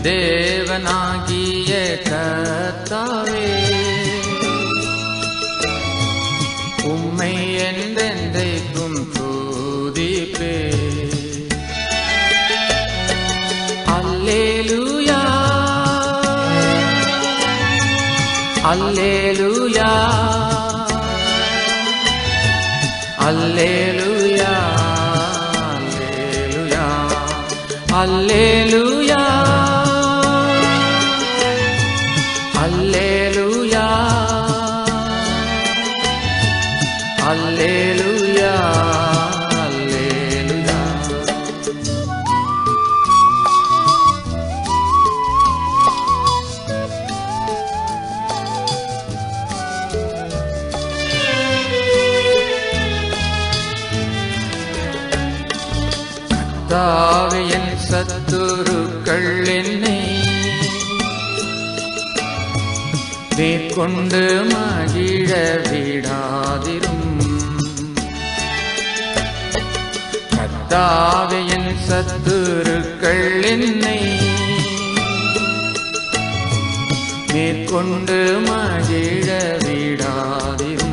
தேவனாகிய கர்த்தாவே உம்மை என்றென்றைக்கும் தூதிப்பே அல்லேலூயா அல்லேலூயா அல்லேலூயா அல்லேலூயா அல்லேலூயா அல்லேலூயா அல்லேலூயா அல்லேலூயா தாவையன் சத்துருக்கள் என்னை மேற்கொண்டு மகிழ விடாதிரும் கத்தாவையன் சத்துருக்கள் என்னை மேற்கொண்டு மகிழ விடாதிரும்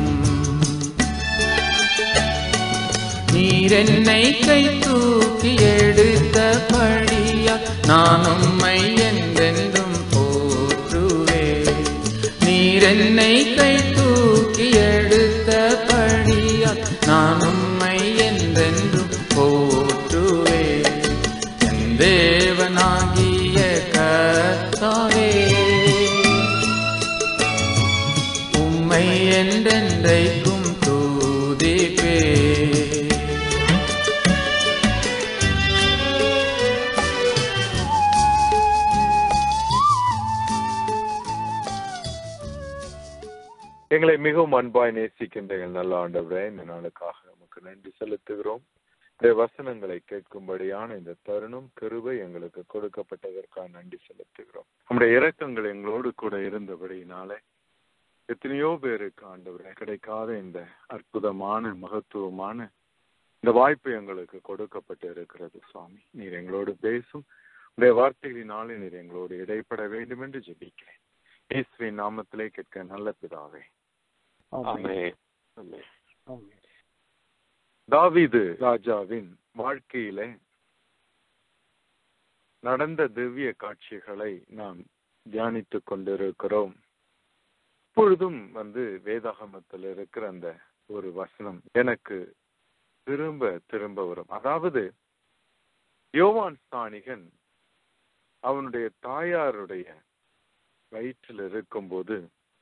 நீர் என்னை கை தூக்கி எடுத்த படியா நான் உம்மை என்றென்றும் போற்றுவே நீர் என்னை கை தூக்கி எடுத்த படியா நான் உம்மை என்றென்றும் போற்றுவே என் தேவனாகிய கர்த்தாவே உம்மை என்றென்றைக்கும் தூதிப்பே எங்களை மிகவும் அன்பாய் நேசிக்கின்ற எங்கள் நல்ல ஆண்டவரே இந்த நாளுக்காக நமக்கு நன்றி செலுத்துகிறோம் இந்த வசனங்களை கேட்கும்படியான இந்த தருணம் கிருபை எங்களுக்கு கொடுக்கப்பட்டதற்காக நன்றி செலுத்துகிறோம் நம்முடைய இரக்கங்கள் எங்களோடு கூட இருந்தபடியினாலே எத்தனையோ பேருக்கு ஆண்டவரே கிடைக்காத இந்த அற்புதமான மகத்துவமான இந்த வாய்ப்பு எங்களுக்கு கொடுக்கப்பட்டு இருக்கிறது சுவாமி நீர் எங்களோடு பேசும் உடைய வார்த்தைகளினாலே நீர் எங்களோடு இடைப்பட வேண்டும் என்று ஜெபிக்கிறேன் இயேசுவின் நாமத்திலே கேட்க நல்ல பிதாவே ஆமென். ஆமென். தாவீது ராஜாவின் வாழ்க்கையிலே நடந்த திவ்ய காட்சிகளை நாம் தியானித்துக் கொண்டிருக்கிறோம் இப்பொழுதும் வந்து வேதாகமத்தில் இருக்கிற அந்த ஒரு வசனம் எனக்கு திரும்ப திரும்ப வரும் அதாவது யோவான் ஸ்தானிகன் அவனுடைய தாயாருடைய வயிற்றில் இருக்கும்போது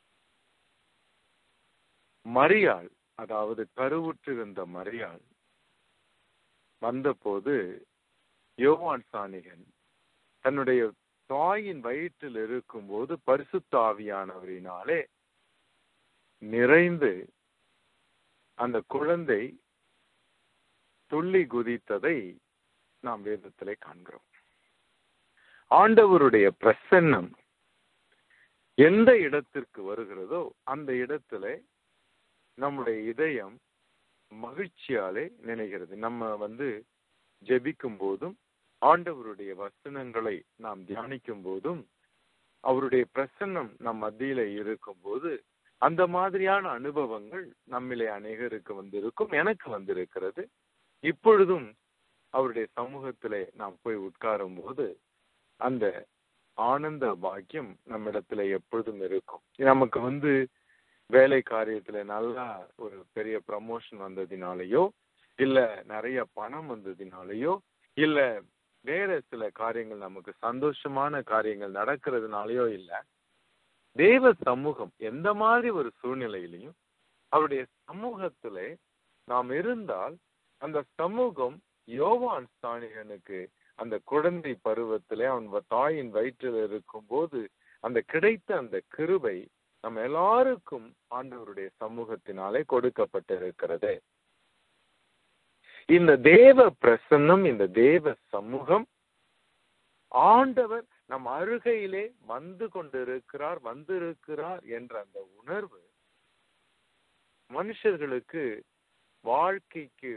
மரியாள் அதாவது கருவுற்றிருந்த மரியாள் வந்தபோது யோவான் சாணிகன் தன்னுடைய தாயின் வயிற்றில் இருக்கும்போது பரிசுத்த ஆவியானவரினாலே நிறைந்து அந்த குழந்தை துள்ளி குதித்ததை நாம் வேதத்திலே காண்கிறோம் ஆண்டவருடைய பிரசன்னம் எந்த இடத்திற்கு வருகிறதோ அந்த இடத்திலே நம்முடைய இதயம் மகிழ்ச்சியாலே நினைகிறது நம்ம வந்து ஜெபிக்கும் போதும் ஆண்டவருடைய வசனங்களை நாம் தியானிக்கும் போதும் அவருடைய பிரசன்னம் நம் மத்தியில இருக்கும் போது அந்த மாதிரியான அனுபவங்கள் நம்மிலே அநேகருக்கு வந்திருக்கும் எனக்கு வந்திருக்கிறது இப்பொழுதும் அவருடைய சமூகத்திலே நாம் போய் உட்காரும் போது அந்த ஆனந்த பாக்கியம் நம்மிடத்துல எப்பொழுதும் இருக்கும் நமக்கு வந்து வேலை காரியத்துல நல்லா ஒரு பெரிய ப்ரமோஷன் வந்ததினாலேயோ இல்ல நிறைய பணம் வந்ததினாலேயோ இல்ல வேற சில காரியங்கள் நமக்கு சந்தோஷமான காரியங்கள் நடக்கிறதுனாலயோ இல்ல தேவ சமூகம் எந்த மாதிரி ஒரு சூழ்நிலையிலையும் அவருடைய சமூகத்திலே நாம் இருந்தால் அந்த சமூகம் யோவான் ஸ்தானிகனுக்கு அந்த குழந்தை பருவத்திலே அவன் வ- தாயின் வயிற்றில் இருக்கும் போது அந்த கிடைத்த அந்த கிருபை நம்ம எல்லாருக்கும் ஆண்டவருடைய சமூகத்தினாலே கொடுக்கப்பட்டிருக்கிறது இந்த தேவ பிரசன்னம் இந்த தேவ சமூகம் ஆண்டவர் நம் அருகையிலே வந்து கொண்டிருக்கிறார் வந்திருக்கிறார் என்ற அந்த உணர்வு மனுஷர்களுக்கு வாழ்க்கைக்கு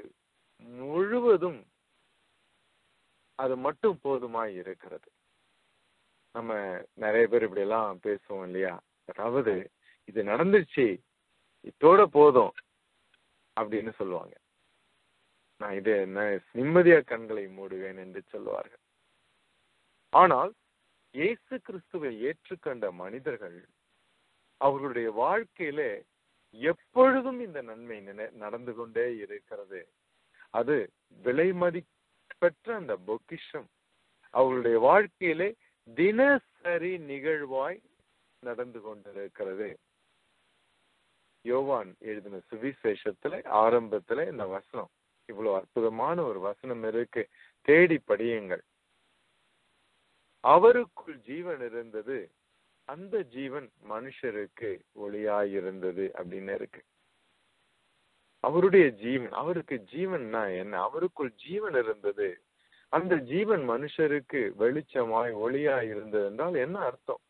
முழுவதும் அது மட்டும் போதுமாய் இருக்கிறது நம்ம நிறைய பேர் இப்படி எல்லாம் பேசுவோம் இல்லையா அதாவது இது நடந்துருச்சு இதோட போதும் அப்படின்னு சொல்லுவாங்க நான் இது நான் நிம்மதியா கண்களை மூடுவேன் என்று சொல்லுவார்கள் ஆனால் இயேசு கிறிஸ்துவை ஏற்றுக்கொண்ட மனிதர்கள் அவர்களுடைய வாழ்க்கையில எப்பொழுதும் இந்த நன்மை நினை- நடந்து கொண்டே இருக்கிறது அது விலை மதிப்பற்ற அந்த பொக்கிஷம் அவர்களுடைய வாழ்க்கையிலே தினசரி நிகழ்வாய் நடந்து கொண்டிருக்கிறது யோவான் எழுதின சுவிசேஷத்துல ஆரம்பத்துல இந்த வசனம் இவ்வளவு அற்புதமான ஒரு வசனம் இருக்கு தேடி படியுங்கள் அவருக்குள் ஜீவன் இருந்தது அந்த ஜீவன் மனுஷருக்கு ஒளியாயிருந்தது அப்படின்னு இருக்கு அவருடைய ஜீவன் அவருக்கு ஜீவன்னா என்ன அவருக்குள் ஜீவன் இருந்தது அந்த ஜீவன் மனுஷருக்கு வெளிச்சமாய் ஒளியாய் இருந்தது என்றால் என்ன அர்த்தம்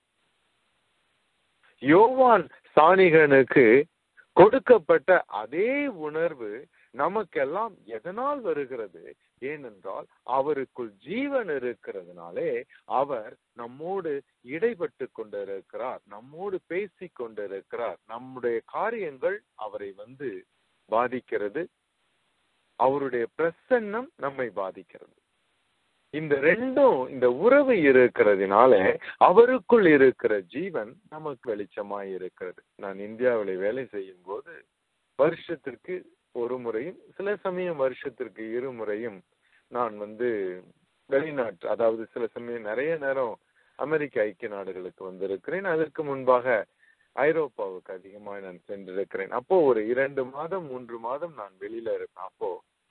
யோவான் சாணிகனுக்கு கொடுக்கப்பட்ட அதே உணர்வு நமக்கெல்லாம் எதனால் வருகிறது ஏனென்றால் அவருக்குள் ஜீவன் இருக்கிறதுனாலே அவர் நம்மோடு இடைப்பட்டு கொண்டிருக்கிறார் நம்மோடு பேசிக் கொண்டிருக்கிறார் நம்முடைய காரியங்கள் அவரை வந்து பாதிக்கிறது அவருடைய பிரசன்னம் நம்மை பாதிக்கிறது இந்த ரெண்டும் இந்த உறவு இருக்கிறதுனால அவருக்குள் இருக்கிற ஜீவன் நமக்கு வெளிச்சமாய் இருக்கிறது நான் இந்தியாவில் வேலை செய்யும் போது வருஷத்திற்கு ஒரு முறையும் சில சமயம் வருஷத்திற்கு இரு முறையும் நான் வந்து வெளிநாட்டு அதாவது சில சமயம் நிறைய நேரம் அமெரிக்க ஐக்கிய நாடுகளுக்கு வந்திருக்கிறேன் அதற்கு முன்பாக ஐரோப்பாவுக்கு அதிகமாக நான் சென்றிருக்கிறேன் அப்போ ஒரு இரண்டு மாதம் மூன்று மாதம் நான் வெளியில இருப்பேன் அப்போ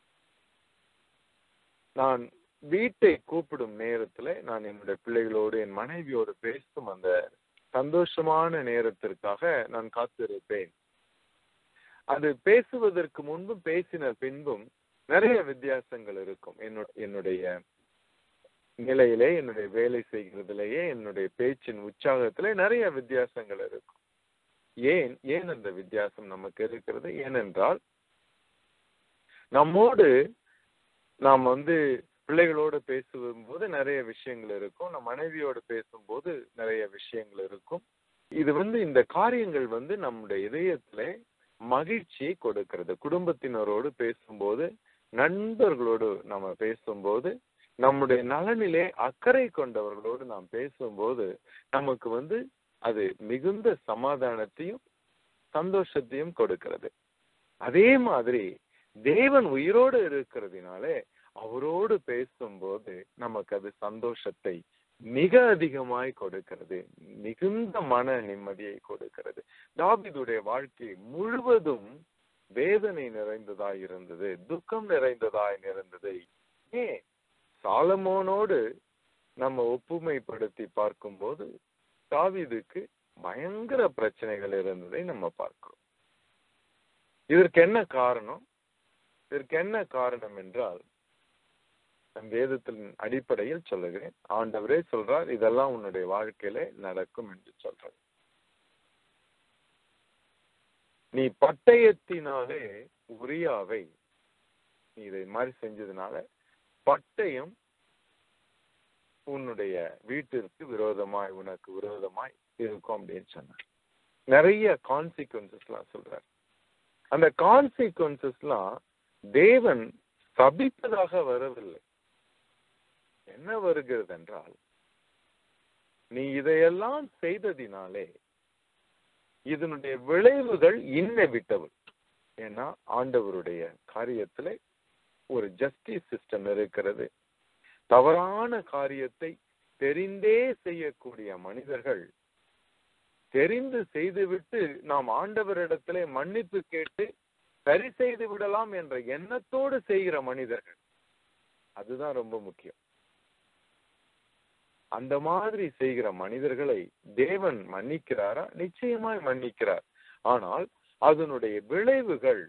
நான் வீட்டை கூப்பிடும் நேரத்துல நான் என்னுடைய பிள்ளைகளோடு என் மனைவியோடு பேசும் அந்த சந்தோஷமான நேரத்திற்காக நான் காத்திருப்பேன் அது பேசுவதற்கு முன்பும் பேசின பின்பும் நிறைய வித்தியாசங்கள் இருக்கும் என்னுடைய என்னுடைய நிலையிலே என்னுடைய வேலை செய்கிறதுலேயே என்னுடைய பேச்சின் உற்சாகத்திலே நிறைய வித்தியாசங்கள் இருக்கும் ஏன் ஏன் அந்த வித்தியாசம் நமக்கு இருக்கிறது ஏனென்றால் நம்மோடு நாம் வந்து பிள்ளைகளோடு பேசும்போது நிறைய விஷயங்கள் இருக்கும் நம் மனைவியோடு பேசும்போது நிறைய விஷயங்கள் இருக்கும் இது வந்து இந்த காரியங்கள் வந்து நம்முடைய இதயத்திலே மகிழ்ச்சியை கொடுக்கிறது குடும்பத்தினரோடு பேசும்போது நண்பர்களோடு நம்ம பேசும்போது நம்முடைய நலனிலே அக்கறை கொண்டவர்களோடு நாம் பேசும்போது நமக்கு வந்து அது மிகுந்த சமாதானத்தையும் சந்தோஷத்தையும் கொடுக்கிறது அதே மாதிரி தேவன் உயிரோடு இருக்கிறதுனாலே அவரோடு பேசும்போது நமக்கு அது சந்தோஷத்தை மிக அதிகமாய் கொடுக்கிறது மிகுந்த மன நிம்மதியை கொடுக்கிறது தாபிதுடைய வாழ்க்கை முழுவதும் வேதனை நிறைந்ததாய் இருந்தது துக்கம் நிறைந்ததாய் இருந்தது ஏன் சாலமோனோடு நம்ம ஒப்புமைப்படுத்தி பார்க்கும்போது தாவிதுக்கு பயங்கர பிரச்சனைகள் இருந்ததை நம்ம பார்க்கிறோம் இதற்கு என்ன காரணம் இதற்கு என்ன காரணம் என்றால் நம் வேதத்தின் அடிப்படையில் சொல்லுகிறேன் ஆண்டவரே சொல்றார் இதெல்லாம் உன்னுடைய வாழ்க்கையில நடக்கும் என்று சொல்றார் நீ பட்டயத்தினாலே உரியாவை நீ இதை மாதிரி செஞ்சதுனால பட்டயம் உன்னுடைய வீட்டிற்கு விரோதமாய் உனக்கு விரோதமாய் இருக்கும் அப்படின்னு சொன்னார் நிறைய கான்சிக்வன்சஸ் எல்லாம் சொல்றார் அந்த கான்சிக்வன்சஸ் எல்லாம் தேவன் சபிப்பதாக வரவில்லை என்ன வருகிறது என்றால் நீ இதையெல்லாம் செய்ததினாலே இதனுடைய விளைவுகள் இன்னெவிட்டபிள் ஏன்னா ஆண்டவருடைய காரியத்துல ஒரு ஜஸ்டிஸ் சிஸ்டம் இருக்கிறது தவறான காரியத்தை தெரிந்தே செய்யக்கூடிய மனிதர்கள் தெரிந்து செய்துவிட்டு நாம் ஆண்டவரிடத்திலே மன்னிப்பு கேட்டு சரி செய்து விடலாம் என்ற எண்ணத்தோடு செய்கிற மனிதர்கள் அதுதான் ரொம்ப முக்கியம் அந்த மாதிரி செய்கிற மனிதர்களை தேவன் மன்னிக்கிறாரா நிச்சயமாய் மன்னிக்கிறார் ஆனால் அதனுடைய விளைவுகள்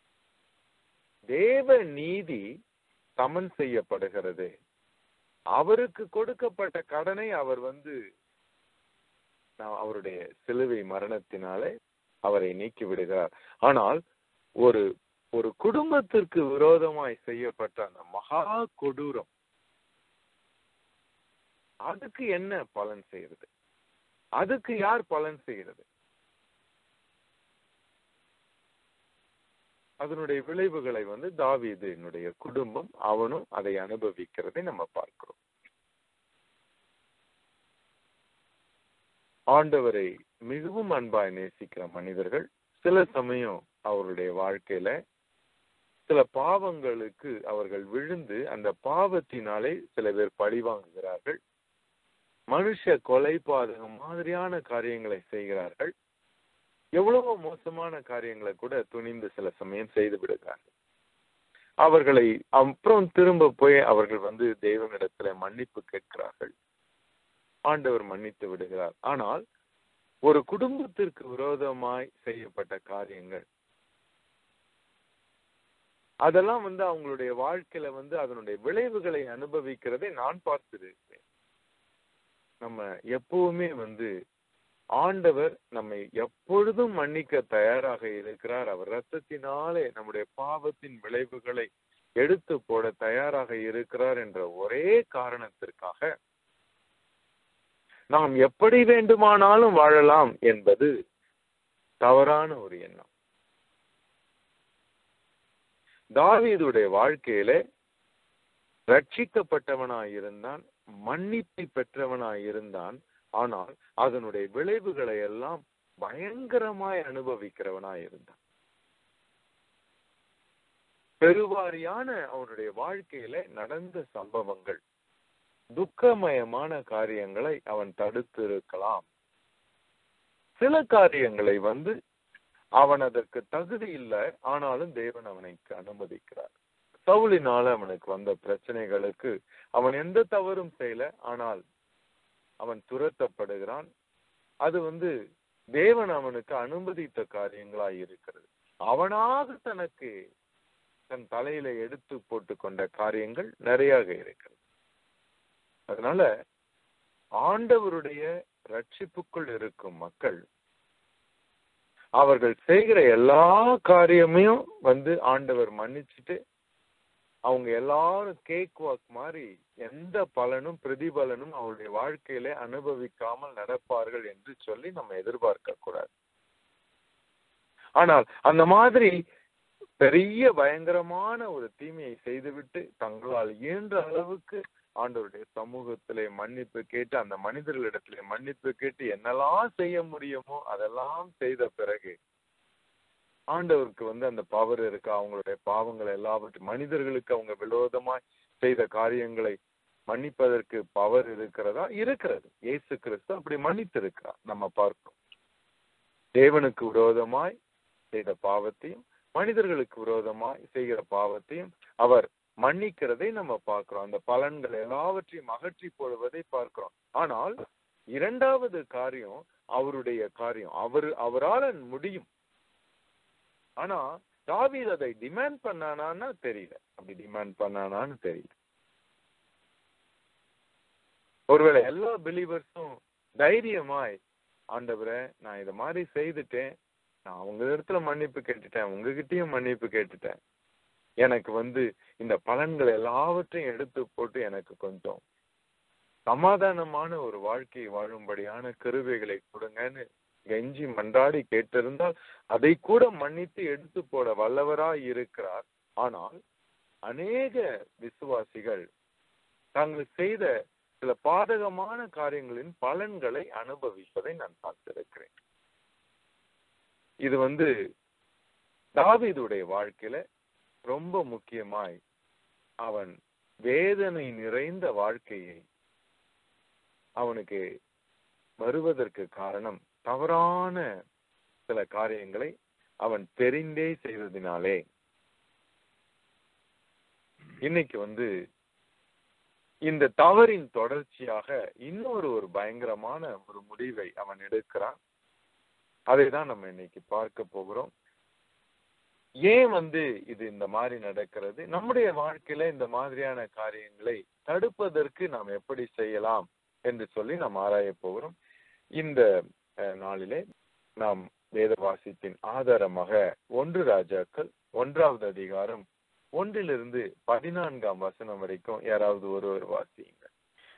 தேவ நீதி சமன் செய்யப்படுகிறது அவருக்கு கொடுக்கப்பட்ட கடனை அவர் வந்து அவருடைய சிலுவை மரணத்தினாலே அவரை நீக்கி விடுகிறார் ஆனால் ஒரு ஒரு குடும்பத்திற்கு விரோதமாய் செய்யப்பட்ட அந்த மகா கொடூரம் அதுக்கு என்ன பலன் செய்யறது அதுக்கு யார் பலன் செய்யறது அதனுடைய விளைவுகளை வந்து தாவீது என்னுடைய குடும்பம் அவனும் அதை அனுபவிக்கிறதை நம்ம பார்க்கிறோம் ஆண்டவரை மிகவும் அன்பாய் நேசிக்கிற மனிதர்கள் சில சமயம் அவருடைய வாழ்க்கையில சில பாவங்களுக்கு அவர்கள் விழுந்து அந்த பாவத்தினாலே சில பேர் பழி வாங்குகிறார்கள் மனுஷ கொலை பாதகம் மாதிரியான காரியங்களை செய்கிறார்கள் எவ்வளவோ மோசமான காரியங்களை கூட துணிந்து சில சமயம் செய்து விடுகிறார்கள் அவர்களை அப்புறம் திரும்ப போய் அவர்கள் வந்து தெய்வனிடத்துல மன்னிப்பு கேட்கிறார்கள் ஆண்டவர் மன்னித்து விடுகிறார் ஆனால் ஒரு குடும்பத்திற்கு விரோதமாய் செய்யப்பட்ட காரியங்கள் அதெல்லாம் வந்து அவங்களுடைய வாழ்க்கையில வந்து அதனுடைய விளைவுகளை அனுபவிக்கிறதை நான் பார்த்திருக்கிறேன் நம்ம எப்பவுமே வந்து ஆண்டவர் நம்மை எப்பொழுதும் மன்னிக்க தயாராக இருக்கிறார் அவர் ரத்தத்தினாலே நம்முடைய பாவத்தின் விளைவுகளை எடுத்து போட தயாராக இருக்கிறார் என்ற ஒரே காரணத்திற்காக நாம் எப்படி வேண்டுமானாலும் வாழலாம் என்பது தவறான ஒரு எண்ணம் தாவீதுடைய வாழ்க்கையிலே ரட்சிக்கப்பட்டவனாய் இருந்தான் மன்னிப்பை பெற்றவனாய் இருந்தான் ஆனால் அதனுடைய விளைவுகளை எல்லாம் பயங்கரமாய் அனுபவிக்கிறவனாய் இருந்தான் பெருவாரியான அவனுடைய வாழ்க்கையில நடந்த சம்பவங்கள் துக்கமயமான காரியங்களை அவன் தடுத்து இருக்கலாம் சில காரியங்களை வந்து அவன் அதற்கு தகுதி இல்லை ஆனாலும் தேவன் அவனுக்கு அனுமதிக்கிறார் சவுளினால அவனுக்கு வந்த பிரச்சனைகளுக்கு அவன் எந்த தவறும் செய்யல ஆனால் அவன் துரத்தப்படுகிறான் அது வந்து தேவன் அவனுக்கு அனுமதித்த காரியங்களாய் இருக்கிறது அவனாக தனக்கு தன் தலையில எடுத்து போட்டு கொண்ட காரியங்கள் நிறைய இருக்கிறது அதனால ஆண்டவருடைய ரட்சிப்புக்குள் இருக்கும் மக்கள் அவர்கள் செய்கிற எல்லா காரியமையும் வந்து ஆண்டவர் மன்னிச்சுட்டு அவங்க எல்லாரும் கேக் வாக் மாதிரி எந்த பலனும் பிரதிபலனும் அவருடைய வாழ்க்கையில அனுபவிக்காமல் நடப்பார்கள் என்று சொல்லி நம்ம எதிர்பார்க்க கூடாது ஆனால் அந்த மாதிரி பெரிய பயங்கரமான ஒரு தீமையை செய்துவிட்டு தங்களால் இயன்ற அளவுக்கு ஆண்டவருடைய சமூகத்திலே மன்னிப்பு கேட்டு அந்த மனிதர்களிடத்திலே மன்னிப்பு கேட்டு என்னெல்லாம் செய்ய முடியுமோ அதெல்லாம் செய்த பிறகு ஆண்டவருக்கு வந்து அந்த பவர் இருக்கு அவங்களுடைய பாவங்கள் எல்லாவற்றையும் மனிதர்களுக்கு அவங்க விரோதமாய் செய்த காரியங்களை மன்னிப்பதற்கு பவர் இருக்கிறதா இருக்கிறது இயேசு கிறிஸ்து அப்படி மன்னித்து இருக்கிறார் நம்ம பார்க்கிறோம் தேவனுக்கு விரோதமாய் செய்த பாவத்தையும் மனிதர்களுக்கு விரோதமாய் செய்கிற பாவத்தையும் அவர் மன்னிக்கிறதை நம்ம பார்க்கிறோம் அந்த பலன்கள் எல்லாவற்றையும் அகற்றி போடுவதை பார்க்கிறோம் ஆனால் இரண்டாவது காரியம் அவருடைய காரியம் அவர் அவரால் முடியும் ஆனா தாவீது அதை டிமாண்ட் பண்ணானான்னு தெரியல அப்படி டிமாண்ட் பண்ணானான்னு தெரியல ஒருவேளை எல்லா பிலீவர்ஸும் தைரியமாய் ஆண்டவரை நான் இத மாதிரி செய்துட்டேன் நான் அவங்க இடத்துல மன்னிப்பு கேட்டுட்டேன் உங்ககிட்டயும் மன்னிப்பு கேட்டுட்டேன் எனக்கு வந்து இந்த பலன்கள் எல்லாவற்றையும் எடுத்து போட்டு எனக்கு கொஞ்சம் சமாதானமான ஒரு வாழ்க்கை வாழும்படியான கருவைகளை கொடுங்கன்னு கெஞ்சி மன்றாடி கேட்டிருந்தால் அதை கூட மன்னித்து எடுத்து போட வல்லவராய் இருக்கிறார் ஆனால் அநேக விசுவாசிகள் தாங்கள் செய்த சில பாதகமான காரியங்களின் பலன்களை அனுபவிப்பதை நான் பார்த்திருக்கிறேன் இது வந்து தாவீதுடைய வாழ்க்கையில ரொம்ப முக்கியமாய் அவன் வேதனை நிறைந்த வாழ்க்கையை அவனுக்கு வருவதற்கு காரணம் தவறான சில காரியங்களை அவன் தெரிந்தே செய்ததினாலே இன்னைக்கு வந்து இந்த தவறின் தொடர்ச்சியாக இன்னொரு ஒரு பயங்கரமான ஒரு முடிவை அவன் எடுக்கிறான் அதை தான் நம்ம இன்னைக்கு பார்க்க போகிறோம் ஏன் வந்து இது இந்த மாதிரி நடக்கிறது நம்முடைய வாழ்க்கையில இந்த மாதிரியான காரியங்களை தடுப்பதற்கு நாம் எப்படி செய்யலாம் என்று சொல்லி நாம் ஆராய போகிறோம் இந்த நாளிலே நாம் வேத வாசிப்பின் ஆதாரமாக ஒன்று ராஜாக்கள் ஒன்றாவது அதிகாரம் ஒன்றிலிருந்து பதினான்காம் வசனம் வரைக்கும் யாராவது ஒருவர் வாசியுங்க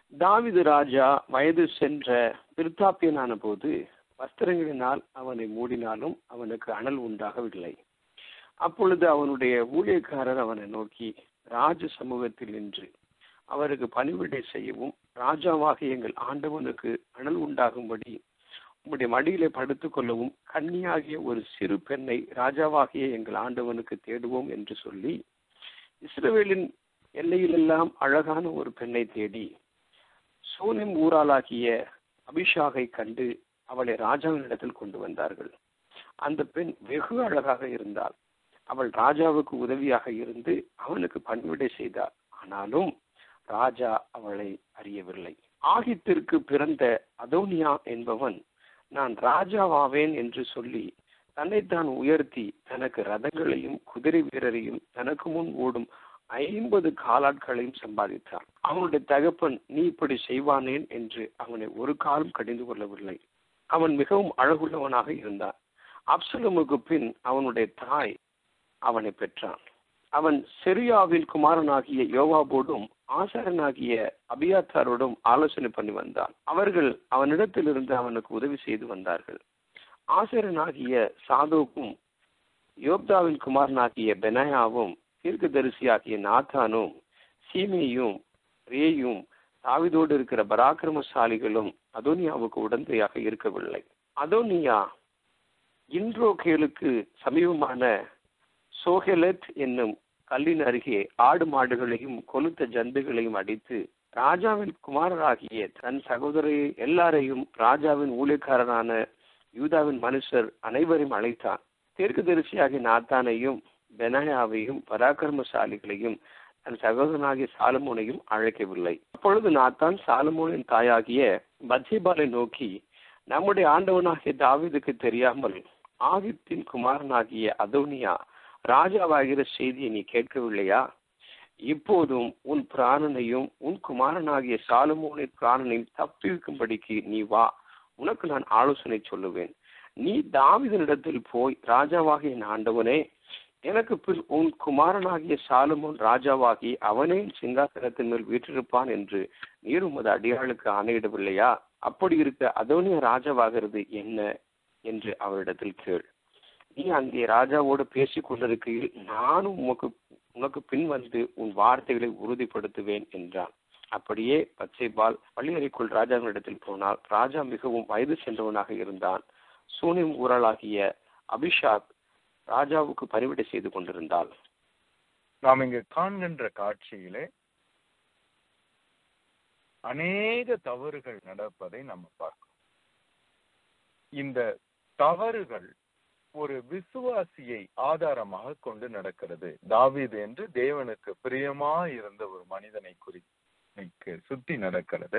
தாவிது ராஜா வயது சென்ற விருத்தாப்பியனான போது வஸ்திரங்களினால் அவனை மூடினாலும் அவனுக்கு அனல் உண்டாகவில்லை அப்பொழுது அவனுடைய ஊழியக்காரர் அவனை நோக்கி ராஜ சமூகத்தில் நின்று அவருக்கு பணிவிடை செய்யவும் ராஜாவாக எங்கள் ஆண்டவனுக்கு அனல் உண்டாகும்படி உம்முடைய மடியிலே படுத்துக் கொள்ளவும் கன்னியாகிய ஒரு சிறு பெண்ணை ராஜாவாகிய எங்கள் ஆண்டவனுக்கு தேடுவோம் என்று சொல்லி இஸ்ரவேலின் எல்லையிலெல்லாம் அழகான ஒரு பெண்ணை தேடி சூனிம் ஊராளாகிய அபிஷாகை கண்டு அவளை ராஜாவினிடத்தில் கொண்டு வந்தார்கள் அந்த பெண் வெகு அழகாக இருந்தாள் அவள் ராஜாவுக்கு உதவியாக இருந்து அவனுக்கு பணிவிடை செய்தாள் ஆனாலும் ராஜா அவளை அறியவில்லை ஆகித்திற்கு பிறந்த அதோனியா என்பவன் நான் ராஜாவாவேன் என்று சொல்லி தன்னைத்தான் உயர்த்தி தனக்கு ரதங்களையும் குதிரை வீரரையும் தனக்கு முன் ஓடும் ஐம்பது காலாட்களையும் சம்பாதித்தான் அவனுடைய தகப்பன் நீ இப்படி செய்வானேன் என்று அவனை ஒரு காலம் கடிந்து கொள்ளவில்லை அவன் மிகவும் அழகுள்ளவனாக இருந்தான் அப்சலமுக்கு பின் அவனுடைய தாய் அவனை பெற்றான் அவன் செரியாவின் குமாரனாகிய யோவாபோடும் ஆசாரனாகிய அபியாத்தாரோடும் ஆலோசனை பண்ணி வந்தான் அவர்கள் அவனிடத்திலிருந்து அவனுக்கு உதவி செய்து வந்தார்கள் ஆசாரனாகிய சாதோக்கும் யோப்தாவின் குமாரனாகிய பெனாயாவும் தீர்க்கதரிசியாகிய நாத்தானும் சீமையும் ரேயும் தாவிதோடு இருக்கிற பராக்கிரமசாலிகளும் அதோனியாவுக்கு உடந்தையாக இருக்கவில்லை அதோனியா இன்ட்ரோகேலுக்கு சமீபமான சோஹெலத் என்னும் கல்லின் அருகே ஆடு மாடுகளையும் கொளுத்த ஜந்துகளையும் அடித்து ராஜாவின் குமாரராகிய தன் சகோதரி எல்லாரையும் ராஜாவின் ஊழியக்காரனான யூதாவின் மனுஷர் அனைவரையும் அழைத்தான் தீர்க்கதரிசியாகிய நாத்தானையும் பெனாயாவையும் பராக்கிரமசாலிகளையும் தன் சகோதரனாகிய சாலமோனையும் அழைக்கவில்லை அப்பொழுது நாத்தான் சாலமோனின் தாயாகிய பத்சிபாலை நோக்கி நம்முடைய ஆண்டவனாகிய தாவீதுக்கு தெரியாமல் ஆதித்தின் குமாரனாகிய அதோனியா ராஜாவாகிற செய்தியை நீ கேட்கவில்லையா இப்போதும் உன் பிராணனையும் உன் குமாரனாகிய சாலமோனின் பிராணனையும் தப்பிக்கும்படிக்கு நீ வா உனக்கு நான் ஆலோசனை சொல்லுவேன் நீ தாவிதனிடத்தில் போய் ராஜாவாகிய என் ஆண்டவனே எனக்கு பின் உன் குமாரனாகிய சாலமோன் ராஜாவாகி அவனே சிங்காசனத்தின் மேல் வீற்றிருப்பான் என்று நீர் உமது அடியாளுக்கு ஆணையிடவில்லையா அப்படி இருக்க அதோனிய ராஜாவாகிறது என்ன என்று அவரிடத்தில் கேள் நீ அங்கே ராஜாவோடு பேசிக் கொண்டிருக்கையில் நானும் உமக்கு உனக்கு பின் வந்து உன் வார்த்தைகளை உறுதிப்படுத்துவேன் என்றான் அப்படியே பச்சைபால் பள்ளியறைக்குள் ராஜாவினிடத்தில் போனால் ராஜா மிகவும் வயது சென்றவனாக இருந்தான் சூனிம் ஊரலாகிய அபிஷாக் ராஜாவுக்கு பணிவிடை செய்து கொண்டிருந்தாள் நாம் இங்கு காண்கின்ற காட்சியிலே அநேக தவறுகள் நடப்பதை நம்ம பார்க்கிறோம் இந்த தவறுகள் ஒரு விசுவாசியை ஆதாரமாக கொண்டு நடக்கிறது தாவீது என்று தேவனுக்கு பிரியமா இருந்த ஒரு மனிதனை குறிக்கு சுத்தி நடக்கிறது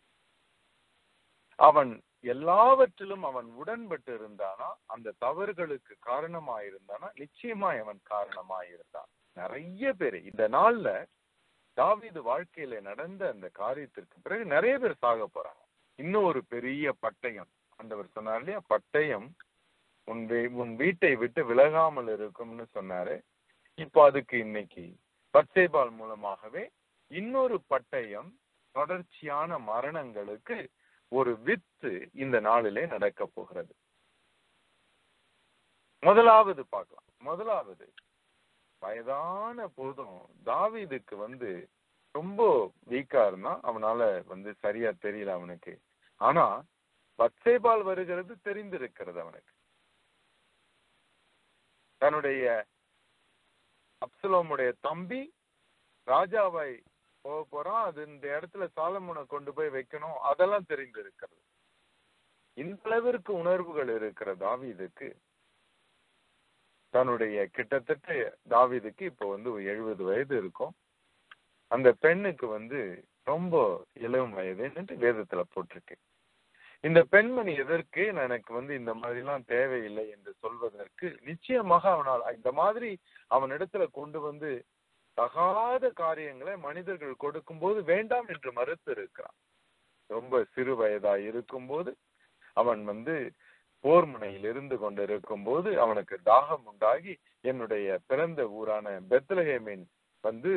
அவன் எல்லாவற்றிலும் அவன் உடன்பட்டு இருந்தானா அந்த தவறுகளுக்கு காரணமாயிருந்தானா நிச்சயமாய் அவன் காரணமாயிருந்தான் நிறைய பேர் இந்த நாள்ல தாவீது வாழ்க்கையில நடந்த அந்த காரியத்திற்கு பிறகு நிறைய பேர் சாக போறாங்க இன்னும் ஒரு பெரிய பட்டயம் ஆண்டவர் சொன்னார் இல்லையா பட்டயம் உன் வீ- உன் வீட்டை விட்டு விலகாமல் இருக்கும்னு சொன்னாரு இப்போ அதுக்கு இன்னைக்கு பச்சைபால் மூலமாகவே இன்னொரு பட்டயம் தொடர்ச்சியான மரணங்களுக்கு ஒரு வித்து இந்த நாளிலே நடக்க போகிறது முதலாவது பார்க்கலாம் முதலாவது வயதான போதும் தாவீதுக்கு வந்து ரொம்ப வீக்கா இருந்தான் அவனால வந்து சரியா தெரியல அவனுக்கு ஆனா பச்சைபால் வருகிறது தெரிந்திருக்கிறது அவனுக்கு தன்னுடைய அப்சலோமுடைய தம்பி ராஜாவை போக போறான் அது இந்த இடத்துல சாலமோனை கொண்டு போய் வைக்கணும் அதெல்லாம் தெரிந்திருக்கிறது இந்த அளவிற்கு உணர்வுகள் இருக்கிற தாவீதுக்கு தன்னுடைய கிட்டத்தட்ட தாவீதுக்கு இப்போ வந்து எழுபது வயது இருக்கும் அந்த பெண்ணுக்கு வந்து ரொம்ப இளம் வயதுன்னு வேதத்துல போட்டிருக்கு இந்த பெண்மணி எதற்கு எனக்கு வந்து இந்த மாதிரி எல்லாம் தேவையில்லை என்று சொல்வதற்கு நிச்சயமாக அவனால் இந்த மாதிரி அவனிடத்துல கொண்டு வந்து தகாத காரியங்களை மனிதர்கள் கொடுக்கும்போது வேண்டாம் என்று மறுத்து இருக்கிறான் ரொம்ப சிறு வயதா இருக்கும்போது அவன் வந்து போர் முனையில் இருந்து கொண்டிருக்கும் போது அவனுக்கு தாகம் உண்டாகி என்னுடைய பிறந்த ஊரான பெத்லஹேமின் வந்து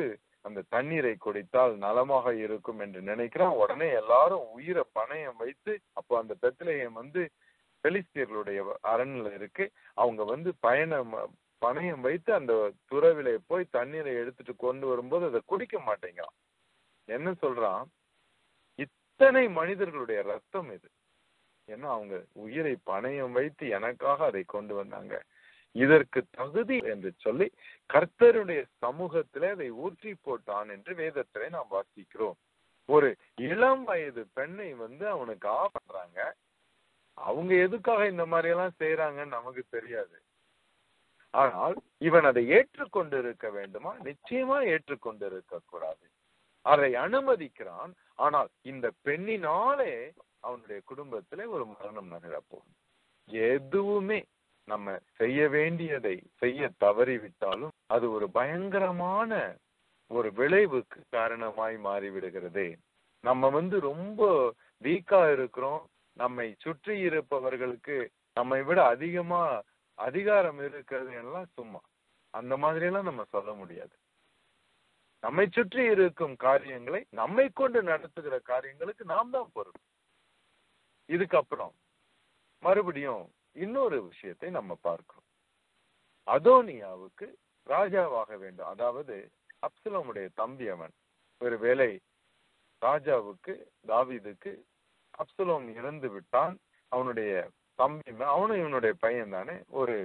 அந்த தண்ணீரை குடித்தால் நலமாக இருக்கும் என்று நினைக்கிறான் உடனே எல்லாரும் உயிரை பணயம் வைத்து அப்போ அந்த பெத்லஹேம் வந்து பெலிஸ்தியர்களுடைய அரண்ல இருக்கு அவங்க வந்து பயணம் பணயம் வைத்து அந்த துறவில போய் தண்ணீரை எடுத்துட்டு கொண்டு வரும்போது அதை குடிக்க மாட்டேங்கிறான் என்ன சொல்றான் இத்தனை மனிதர்களுடைய ரத்தம் இது ஏன்னா அவங்க உயிரை பணயம் வைத்து எனக்காக அதை கொண்டு வந்தாங்க இதற்கு தகுதி என்று சொல்லி கர்த்தருடைய சமூகத்திலே அதை ஊற்றி போட்டான் என்று வேதத்திலே நாம் வாசிக்கிறோம் ஒரு இளம் வயது பெண்ணை வந்து அவனுக்கு ஆ பண்றாங்க அவங்க எதுக்காக இந்த மாதிரி எல்லாம் செய்யறாங்கன்னு நமக்கு தெரியாது ஆனால் இவன் அதை ஏற்றுக்கொண்டு இருக்க வேண்டுமா நிச்சயமா ஏற்றுக்கொண்டு இருக்க கூடாது அதை அனுமதிக்கிறான் ஆனால் இந்த பெண்ணினாலே அவனுடைய குடும்பத்திலே ஒரு மரணம் நகரப்போகும் எதுவுமே நம்ம செய்ய வேண்டியதை செய்ய தவறிவிட்டாலும் அது ஒரு பயங்கரமான ஒரு விளைவுக்கு காரணமாய் மாறிவிடுகிறது நம்ம வந்து ரொம்ப வீக்கா இருக்கிறோம் நம்மை சுற்றி இருப்பவர்களுக்கு நம்மை விட அதிகமா அதிகாரம் இருக்கிறது எல்லாம் சும்மா அந்த மாதிரி எல்லாம் நம்ம சொல்ல முடியாது நம்மை சுற்றி இருக்கும் காரியங்களை நம்மை கொண்டு நடத்துகிற காரியங்களுக்கு நாம் தான் பொறுப்பு இதுக்கப்புறம் மறுபடியும் இன்னொரு விஷயத்தை நம்ம பார்க்கிறோம் அதோனியாவுக்கு ராஜாவாக வேண்டும் அதாவது அப்சலோமுடைய தம்பி அவன் ஒருவேளை ராஜாவுக்கு தாவீதுக்கு அப்சலோம் இறந்து விட்டான் அவனுடைய தம்பி அவனும் இவனுடைய பையன் தானே ஒரு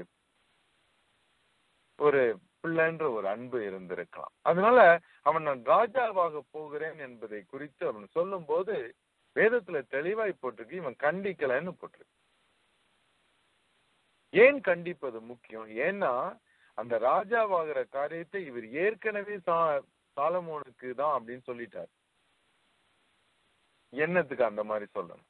ஒரு பிள்ளைன்ற ஒரு அன்பு இருந்திருக்கலாம் அதனால அவன் நான் ராஜாவாக போகிறேன் என்பதை குறித்து அவன் சொல்லும் போது வேதத்துல தெளிவாய் போட்டிருக்கு இவன் கண்டிக்கலன்னு போட்டிருக்கு ஏன் கண்டிப்பது முக்கியம் ஏன்னா அந்த ராஜாவாகிற காரியத்தை இவர் ஏற்கனவே சா சாலமோனுக்கு தான் அப்படின்னு சொல்லிட்டார் என்னத்துக்கு அந்த மாதிரி சொல்லணும்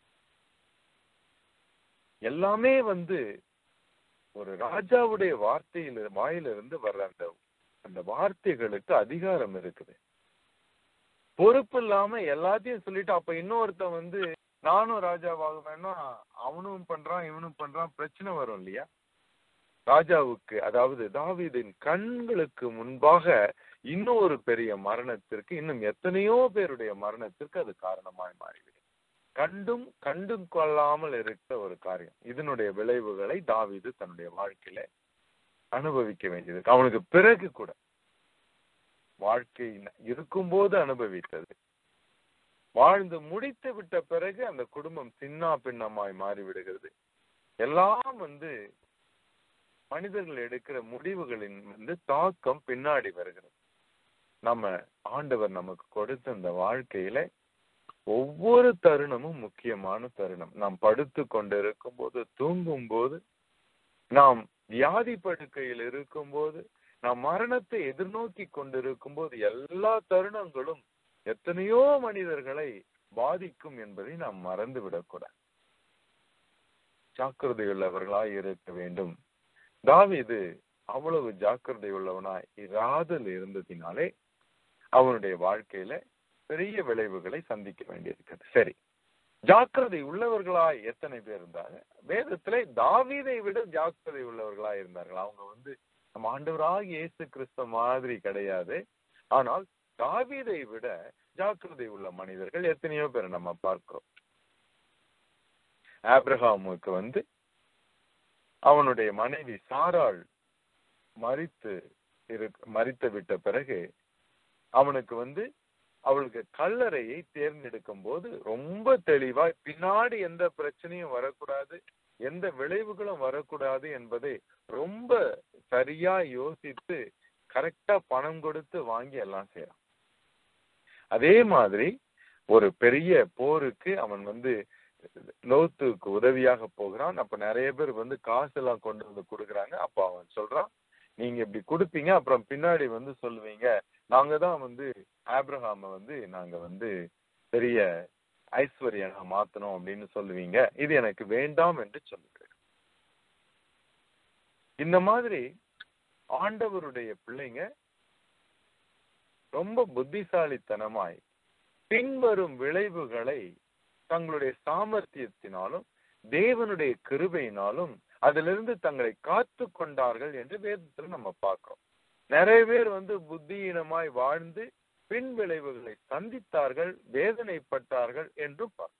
எல்லாமே வந்து ஒரு ராஜாவுடைய வார்த்தையில வாயிலிருந்து வர்ற அந்த அந்த வார்த்தைகளுக்கு அதிகாரம் இருக்குது பொறுப்பு இல்லாம எல்லாத்தையும் சொல்லிட்டு அப்ப இன்னொருத்தன் வந்து நானும் ராஜாவாகுவேன்னா அவனும் பண்றான் இவனும் பண்றான் பிரச்சனை வரும் இல்லையா ராஜாவுக்கு அதாவது தாவீதின் கண்களுக்கு முன்பாக இன்னொரு பெரிய மரணத்திற்கு இன்னும் எத்தனையோ பேருடைய மரணத்திற்கு அது காரணமாய் மாறிவிடும் கண்டும் கண்டும் கொள்ளாமல் இருக்கிற ஒரு காரியம் இதனுடைய விளைவுகளை தாவீது தன்னுடைய வாழ்க்கையில அனுபவிக்க வேண்டியது அவனுக்கு பிறகு கூட வாழ்க்கை இருக்கும்போது அனுபவித்தது வாழ்ந்து முடித்து விட்ட பிறகு அந்த குடும்பம் சின்னா பின்னமாய் மாறிவிடுகிறது எல்லாம் வந்து மனிதர்கள் எடுக்கிற முடிவுகளின் வந்து தாக்கம் பின்னாடி வருகிறது நம்ம ஆண்டவர் நமக்கு கொடுத்த இந்த வாழ்க்கையில ஒவ்வொரு தருணமும் முக்கியமான தருணம் நாம் படுத்து கொண்டிருக்கும் போது தூங்கும் போது நாம் வியாதி படுக்கையில் இருக்கும் போது நாம் மரணத்தை எதிர்நோக்கி கொண்டிருக்கும் போது எல்லா தருணங்களும் எத்தனையோ மனிதர்களை பாதிக்கும் என்பதை நாம் மறந்து விடக்கூடாது ஜாக்கிரதையுள்ளவர்களாய் இருக்க வேண்டும் தாவீது அவ்வளவு ஜாக்கிரதை உள்ளவனாய் இராதல் இருந்ததினாலே அவனுடைய வாழ்க்கையில பெரிய விளைவுகளை சந்திக்க வேண்டியிருக்கிறது சரி ஜாக்கிரதை உள்ளவர்களாய் எத்தனை பேர் இருந்தாங்க வேதத்துல தாவீதை விட ஜாக்கிரதை உள்ளவர்களாய் இருந்தார்கள் அவங்க வந்து நம்ம ஆண்டவராக இயேசு கிறிஸ்த மாதிரி கிடையாது ஆனால் தாவீதை விட ஜாக்கிரதை உள்ள மனிதர்கள் எத்தனையோ பேர் நம்ம பார்க்கிறோம் ஆப்ரஹாமுக்கு வந்து அவனுடைய மனைவி சாராள் மறித்து இரு மறித்து விட்ட பிறகு அவனுக்கு வந்து அவளுக்கு கல்லறையை தேர்ந்தெடுக்கும் போது ரொம்ப தெளிவா பின்னாடி எந்த பிரச்சனையும் வரக்கூடாது எந்த விளைவுகளும் வரக்கூடாது என்பதை ரொம்ப சரியா யோசித்து கரெக்டா பணம் கொடுத்து வாங்கி எல்லாம் செய்யறான் அதே மாதிரி ஒரு பெரிய போருக்கு அவன் வந்து லோத்துக்கு உதவியாக போகிறான் அப்ப நிறைய பேர் வந்து காசு எல்லாம் கொண்டு வந்து கொடுக்குறாங்க அப்ப அவன் சொல்றான் நீங்க இப்படி கொடுப்பீங்க அப்புறம் பின்னாடி வந்து சொல்லுவீங்க நாங்க தான் வந்து ஆப்ரஹாம வந்து நாங்க வந்து பெரிய ஐஸ்வர்யனா மாத்தணும் அப்படின்னு சொல்லுவீங்க இது எனக்கு வேண்டாம் என்று சொல்லுகிறேன் இந்த மாதிரி ஆண்டவருடைய பிள்ளைங்க ரொம்ப புத்திசாலித்தனமாய் பின்வரும் விளைவுகளை தங்களுடைய சாமர்த்தியத்தினாலும் தேவனுடைய கிருபையினாலும் அதிலிருந்து தங்களை காத்து கொண்டார்கள் என்று வேதத்துல நம்ம பார்க்கிறோம் நிறைய பேர் வந்து புத்தியீனமாய் வாழ்ந்து பின் விளைவுகளை சந்தித்தார்கள் வேதனைப்பட்டார்கள் என்று பார்க்கிறோம்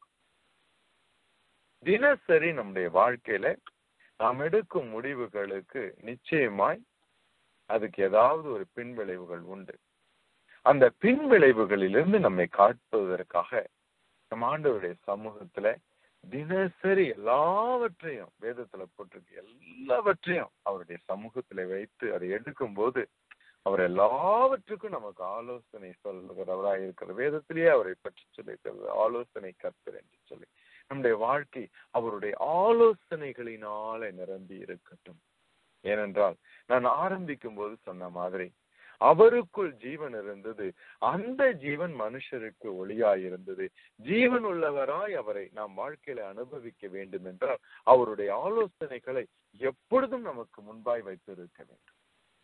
தினசரி நம்முடைய வாழ்க்கையில நாம் எடுக்கும் முடிவுகளுக்கு நிச்சயமாய் அதுக்கு ஏதாவது ஒரு பின் விளைவுகள் உண்டு அந்த பின் விளைவுகளிலிருந்து நம்மை காட்டுவதற்காக நம் ஆண்டவருடைய சமூகத்துல தினசரி எல்லாவற்றையும் வேதத்துல போட்டிருக்கு எல்லாவற்றையும் அவருடைய சமூகத்துல வைத்து அதை எடுக்கும் போது அவர் எல்லாவற்றுக்கும் நமக்கு ஆலோசனை சொல்லுகிறவராய் இருக்கிற வேதத்திலேயே அவரை பற்றி சொல்லியிருக்கிறது ஆலோசனை கர்த்தர் என்று சொல்லி நம்முடைய வாழ்க்கை அவருடைய ஆலோசனைகளினால நிரம்பி இருக்கட்டும் ஏனென்றால் நான் ஆரம்பிக்கும் போது சொன்ன மாதிரி அவருக்குள் ஜீவன் இருந்தது அந்த ஜீவன் மனுஷருக்கு ஒளியாய் இருந்தது ஜீவன் உள்ளவராய் அவரை நாம் வாழ்க்கையில அனுபவிக்க வேண்டும் என்றால் அவருடைய ஆலோசனைகளை எப்பொழுதும் நமக்கு முன்பாய் வைத்திருக்க வேண்டும்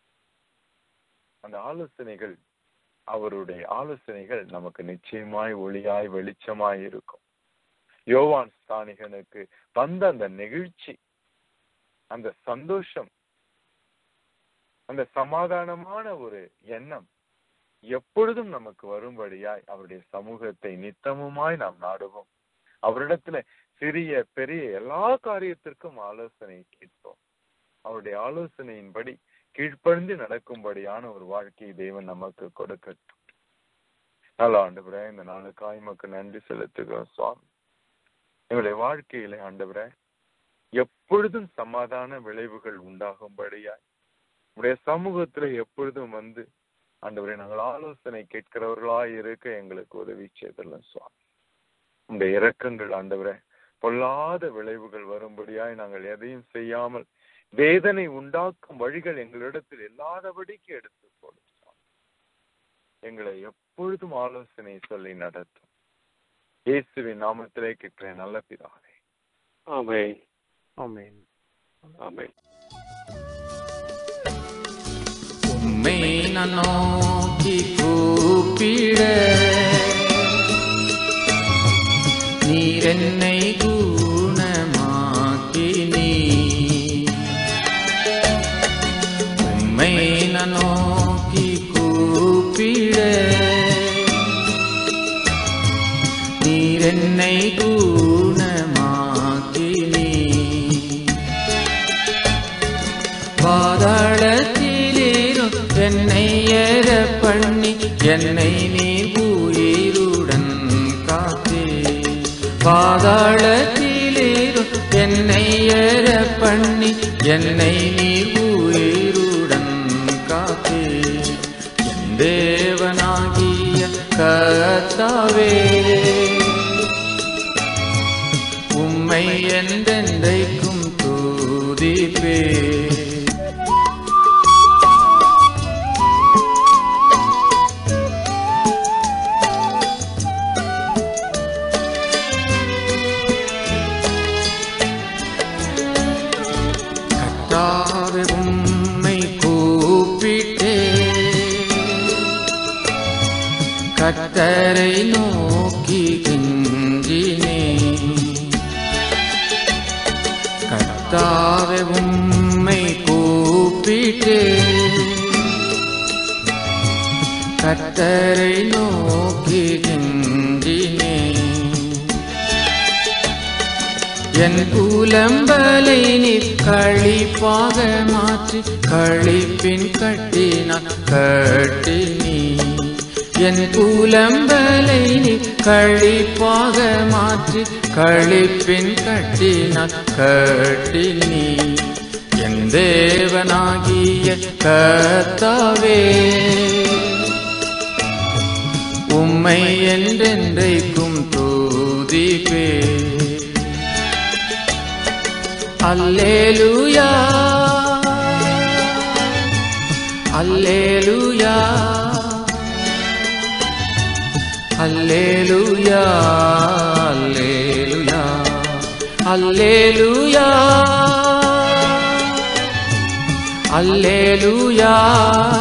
அந்த ஆலோசனைகள் அவருடைய ஆலோசனைகள் நமக்கு நிச்சயமாய் ஒளியாய் வெளிச்சமாய் இருக்கும் யோவான் ஸ்தானிகனுக்கு வந்த அந்த நெகிழ்ச்சி அந்த சந்தோஷம் அந்த சமாதானமான ஒரு எண்ணம் எப்பொழுதும் நமக்கு வரும்படியாய் அவருடைய சமூகத்தை நித்தமுமாய் நாம் நாடுவோம் அவரிடத்துல சிறிய பெரிய எல்லா காரியத்திற்கும் ஆலோசனை கேட்போம் அவருடைய ஆலோசனையின்படி கீழ்ப்படிந்து நடக்கும்படியான ஒரு வாழ்க்கையை தேவன் நமக்கு கொடுக்கட்டும் நல்ல ஆண்டவரே இந்த நாளுக்காய் மக்கள் நன்றி செலுத்துகிறோம் சுவாமி எங்களுடைய வாழ்க்கையில ஆண்டவரே எப்பொழுதும் சமாதான விளைவுகள் உண்டாகும்படியாய் உடைய சமூகத்துல எப்பொழுதும் வந்து ஆண்டவரே நாங்கள் ஆலோசனை கேட்கிறவர்களாய் இருக்க எங்களுக்கு உதவி செய்தல்ல சுவாமி உடைய இரக்கங்கள் ஆண்டவரே பொல்லாத விளைவுகள் வரும்படியாய் நாங்கள் எதையும் செய்யாமல் வேதனை உண்டாக்கும் வழிகள் எங்களிடத்தில் இல்லாதபடிக்கு எடுத்து போடும் சுவாமி. எங்களை எப்பொழுதும் ஆலோசனை சொல்லி நடத்தும் இயேசுவின் நாமத்திலே கேட்கிறேன் நல்ல பிதாவே ஆமென் ஆமென் ஆமென் உம்மை நான் நோக்கி கூப்பிட நீர் என்னை குணமாக்கி நீ உம்மை நான் நோக்கி கூப்பிட நீர் என்னை குணமாக்கி நீ பாதாளத்திலேறும் என்னை ஏற பண்ணி என்னை நீர் உயிருடன் காத்தே பாதாளத்திலேறும் என்னை ஏற பண்ணி என்னை நீர் உயிருடன் காத்தே என் தேவனாகிய கர்த்தாவே உம்மை என்றென்றைக்கும் தூதிப்பே கர்த்தாவே உம்மை கூப்பிட்டே கர்த்தரை நோக்கி கிஞ்சினே கர்த்தாவே உம்மை கூப்பிட்டே கர்த்தரை நோக்கி கிஞ்சினே என் கூலம்பலை நீர் கழிப்பாக மாற்றி கழிப்பின் கட்டினான் கட்டி நீ என் கூலம்பலை நீர் கழிப்பாக மாற்றி கழிப்பின் கட்டினான் கட்டி நீ என் தேவனாகிய கர்த்தாவே உம்மை என்றென்றைக்கும் தூதிப்பே அல்லேலூயா அல்லேலூயா அல்லேலூயா அல்லேலூயா அல்லேலூயா அல்லேலூயா